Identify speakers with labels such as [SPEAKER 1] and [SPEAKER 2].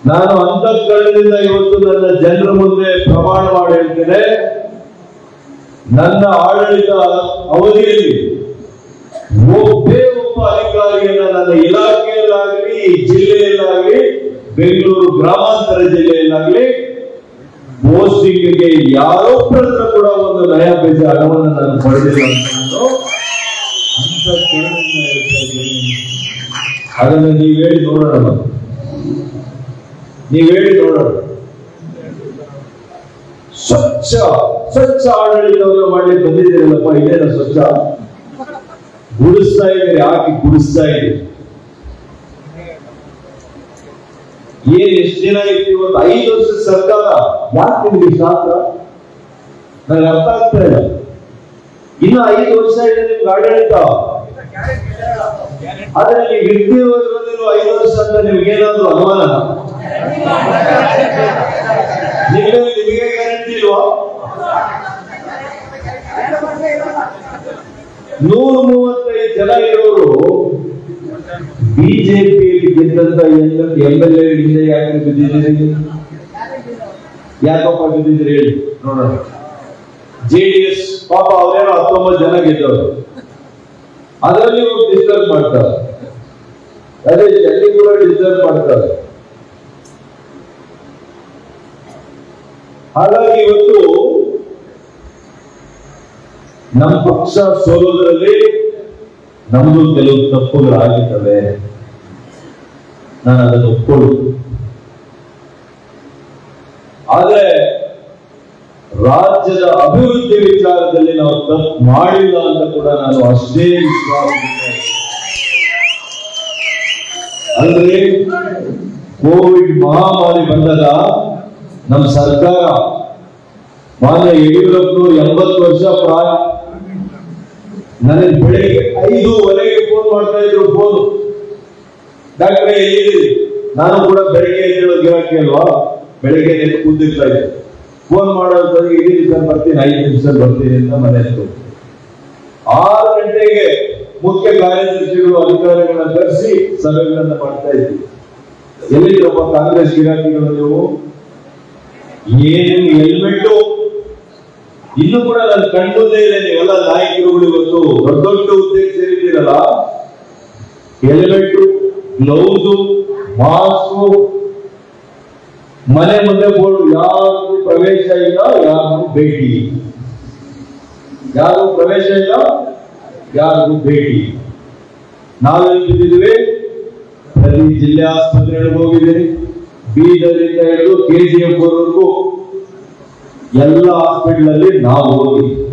[SPEAKER 1] ನಾನು ಅಂತಃಕರಣದಿಂದ ಇವತ್ತು ನನ್ನ ಜನರ ಮುಂದೆ ಪ್ರಮಾಣ ಮಾಡಿ ಹೇಳ್ತೇನೆ ನನ್ನ ಆಡಳಿತ ಅವಧಿಯಲ್ಲಿ ಒಬ್ಬೇ ಒಬ್ಬ ಅಧಿಕಾರಿಯನ್ನ ನನ್ನ ಇಲಾಖೆಯಲ್ಲಾಗಲಿ ಈ ಜಿಲ್ಲೆಯಲ್ಲಾಗಲಿ ಬೆಂಗಳೂರು ಗ್ರಾಮಾಂತರ ಜಿಲ್ಲೆಯಲ್ಲಾಗಲಿ ಪೋಸ್ಟಿಂಗ್ಗೆ ಯಾರೊಬ್ಬರ ಹತ್ರ ಕೂಡ ಒಂದು ನಯ ಪೈಸೆ ಹಣವನ್ನು ನಾನು ಪಡೆದಿಲ್ಲ ಅಂತ ನಾನು ಅಂತಃಕರಣದಿಂದ ಹೇಳ್ತಾ ಇದ್ದೀನಿ. ಅದನ್ನು ನೀವು ಹೇಳಿ ನೋಡೋಣ ಮತ್ತೆ. ನೀವು ಹೇಳಿ ನೋಡೋಣ ಸ್ವಚ್ಛ ಸ್ವಚ್ಛ ಆಡಳಿತವನ್ನು ಮಾಡಿ ಬಂದಿದ್ದೀರಲ್ಲಪ್ಪ ಇದೇನ ಸ್ವಚ್ಛ ಗುಡಿಸ್ತಾ ಇದ್ದೀರಿ ಹಾಕಿ ಗುಡಿಸ್ತಾ ಇದ್ದೀರಿ ಏನ್ ಎಷ್ಟು ದಿನ ಇತ್ತು ಇವತ್ತು ಐದು ವರ್ಷದ ಸರ್ಕಾರ ಯಾಕೆ ನಿಮ್ಗೆ ಶಾಸ್ತ್ರ ನನಗೆ ಅರ್ಥ ಆಗ್ತಾ ಇಲ್ಲ ಇನ್ನು ಐದು ವರ್ಷ ಇದೆ ನಿಮ್ಗೆ ಆಡಳಿತ ಆದ್ರೆ ನೀವು ಇರ್ತಿರೋದ್ರಲ್ಲಿರೋ ಐದು ವರ್ಷ ಅಂತ ನಿಮ್ಗೆ ಏನಾದ್ರು ಅನುಮಾನ ನಿಮಗೆ ನಿಮಗೆ ಗ್ಯಾರಂಟಿ ಇಲ್ವಾ ನೂರ ಮೂವತ್ತೈದು ಜನ ಇರೋರು ಬಿಜೆಪಿಯಲ್ಲಿ ಗೆದ್ದಂತ ಎಂ ಎಲ್ ಎ ಹಿಂದೆ ಯಾಕೆ ಬಿದ್ದಿದ್ದೀರಿ ಯಾಕಪ್ಪ ಬಿದ್ದಿದ್ರಿ ಹೇಳಿ ನೋಡೋಣ ಜೆ ಡಿ ಎಸ್ ಪಾಪ ಅವರೇನೋ ಹತ್ತೊಂಬತ್ತು ಜನ ಗೆದ್ದವರು ಅದರಲ್ಲಿ ಡಿಸ್ಟರ್ಬ್ ಮಾಡ್ತಾರೆ ಅದೇ ಜಲ್ಲಿ ಕೂಡ ಡಿಸ್ಟರ್ಬ್ ಮಾಡ್ತಾರೆ ಹಾಗಾಗಿ ಇವತ್ತು ನಮ್ಮ ಪಕ್ಷ ಸೋಲೋದ್ರಲ್ಲಿ ನಮ್ದು ಕೆಲವು ತಪ್ಪುಗಳಾಗಿರ್ತವೆ ನಾನು ಅದನ್ನು ಒಪ್ಕೊಳ್ಳು ಆದ್ರೆ ರಾಜ್ಯದ ಅಭಿವೃದ್ಧಿ ವಿಚಾರದಲ್ಲಿ ನಾವು ತಪ್ಪು ಮಾಡಿಲ್ಲ ಅಂತ ಕೂಡ ನಾನು ಅಷ್ಟೇ ವಿಶ್ವಾಸ ಅಂದ್ರೆ ಕೋವಿಡ್ ಮಹಾಮಾರಿ ಬಂದಾಗ ನಮ್ಮ ಸರ್ಕಾರ ಮಾನ್ಯ ಯಡಿಯೂರಪ್ಪನವರು ಎಂಬತ್ತು ವರ್ಷ ಪ್ರಾಯ ನನಗೆ ಬೆಳಿಗ್ಗೆ ಐದೂವರೆಗೆ ಫೋನ್ ಮಾಡ್ತಾ ಇದ್ರು ಫೋನ್ ಡಾಕ್ಟ್ರೆ ಎಲ್ಲಿದ್ದೀರಿ ನಾನು ಕೂಡ ಬೆಳಿಗ್ಗೆ ಎದ್ದೇಳೋ ಗಿರಾಕಿ ಅಲ್ವಾ ಬೆಳಿಗ್ಗೆ ನೆಟ್ಟು ಕೂತಿರ್ತಾ ಇದ್ದೆ ಫೋನ್ ಮಾಡೋದ್ರಲ್ಲಿ ಇಡೀ ಸರ್ ಬರ್ತೀನಿ ಐದು ನಿಮಿಷ ಬರ್ತೀನಿ ಅಂತ ಮನೆ ಹತ್ರ ಆರು ಗಂಟೆಗೆ ಮುಖ್ಯ ಕಾರ್ಯದರ್ಶಿಗಳು ಅಧಿಕಾರಿಗಳನ್ನ ಕರೆಸಿ ಸಭೆಗಳನ್ನ ಮಾಡ್ತಾ ಇದ್ವಿ ಎಲ್ಲಿದ್ರಪ್ಪ ಕಾಂಗ್ರೆಸ್ ಗಿರಾಕಿಗಳು ನೀವು ಏನು ಹೆಲ್ಮೆಟ್ಟು ಇನ್ನು ಕೂಡ ನನ್ನ ಕಣ್ಮುಂದೆ ಇದೆ ನೀವೆಲ್ಲ ನಾಯಕರುಗಳು ಇವತ್ತು ದೊಡ್ಡ ದೊಡ್ಡ ಹುದ್ದೆಗೆ ಸೇರಿದ್ದೀರಲ್ಲ ಹೆಲ್ಮೆಟ್ ಗ್ಲೌಸು ಮಾಸ್ಕು ಮನೆ ಮುಂದೆ ಬೋರ್ಡ್ ಯಾರಿಗೂ ಪ್ರವೇಶ ಇಲ್ಲ ಯಾರಿಗೂ ಭೇಟಿ ಯಾರಿಗೂ ಪ್ರವೇಶ ಇಲ್ಲ ಯಾರಿಗೂ ಭೇಟಿ ನಾವೆಲ್ಲಿ ಬಿದ್ದಿದ್ವಿ ಪ್ರತಿ ಜಿಲ್ಲೆ ಆಸ್ಪತ್ರೆಗಳಿಗೆ ಹೋಗಿದ್ದೀರಿ ಬೀದರಿಂದ ಹಿಡಿದು ಕೆ ಜಿ ಎಫ್ ವರೆಗೂ ಎಲ್ಲ ಹಾಸ್ಪಿಟಲ್ ಅಲ್ಲಿ ನಾವು ಹೋಗಿ